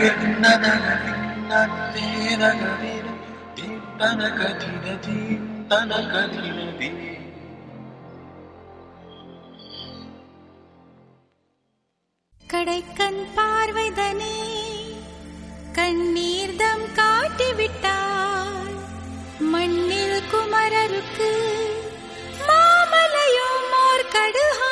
கடைக்கண் பார்வைதனே கண்ணீர்தம் காட்டிவிட்டார் மண்ணில் குமரருக்கு மாமலையும் ஓர் கடுகா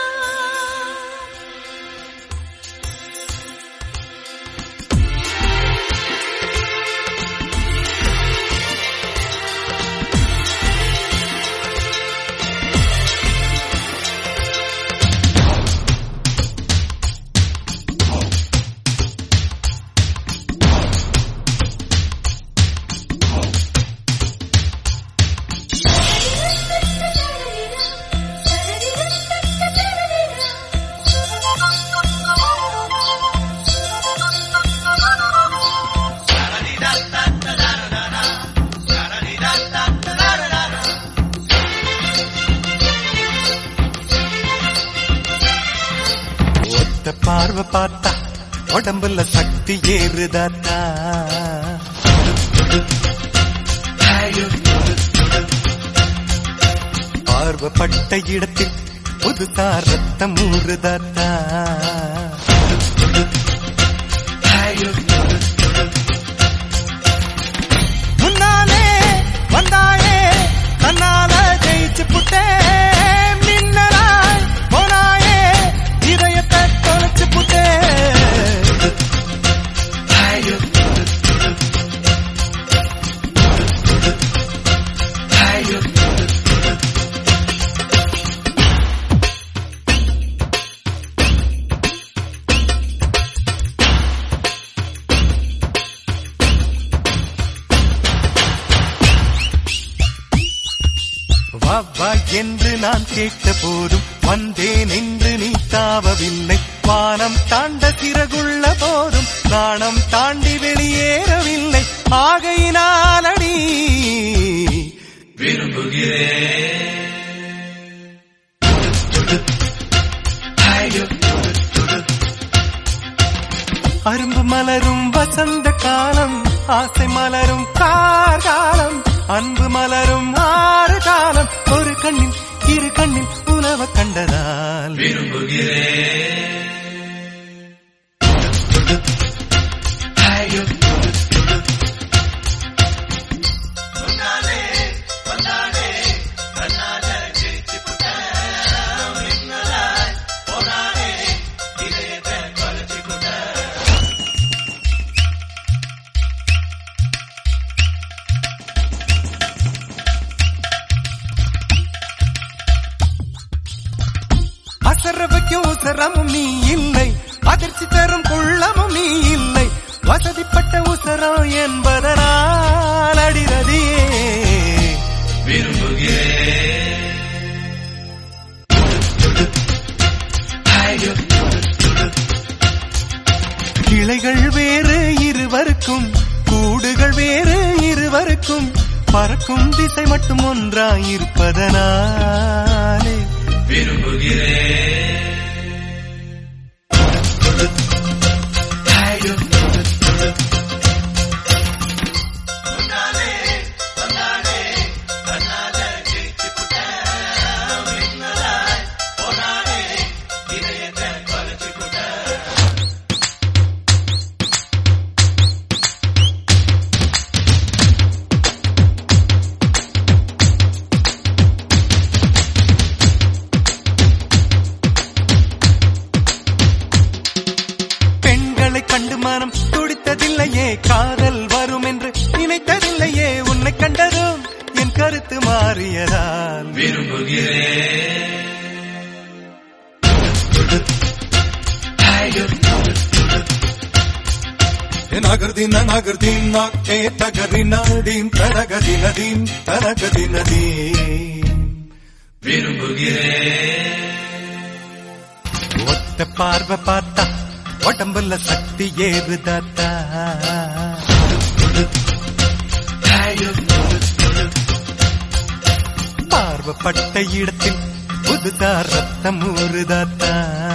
ஒத்த பார்வை பார்த்தா உடம்புல சக்தி ஏறுதாத்தா பார்வப்பட்ட இடத்தில் புதுசா ரத்தம் ஊறுதாத்தா முன்னாலே வந்தாயே தன்னால ஜெயிச்சு புட்டே மின்னலாய் போனாயே இதயத்தை தொலைச்சு புட்டே வா வா என்று நான் கேட்ட போதும் வந்தேன் என்று நீ தாவவில்லை வானம் தாண்ட சிறகுள்ள போதும் நாணம் தாண்டி வெளியேறவில்லை ஆகையினாலடி அரும்பு மலரும் வசந்த காலம் ஆசை மலரும் கார்காலம் அன்பு மலரும் ஆறு காலம் ஒரு கண்ணில் இரு கண்ணில் உணவ கண்டதால் அசர வைக்கும் உசரமும் நீ இல்லை அதிர்ச்சி தரும் குள்ளமும் நீ இல்லை வசதிப்பட்ட உசரம் என்பதனால் அடிரதியே கிளைகள் வேறு இருவருக்கும் கூடுகள் வேறு இருவருக்கும் பறக்கும் திசை மட்டும் ஒன்றாயிருப்பதனாலே பெண்களை கண்டு மனம் துடித்ததில்லையே காதல் வரும் என்று நினைத்ததில்லையே உன்னை கண்டதும் என் கருத்து மாறியதால் நகர்தின நகர்தின் ஏ தகரினதீம் தரகதினதீம் தரகதினதீம் ஒத்த பார்வை பார்த்தா உடம்புல சக்தி ஏறுதாத்தா பார்வப்பட்ட இடத்தில் புதுதா ரத்தம் ஊறுதாத்தா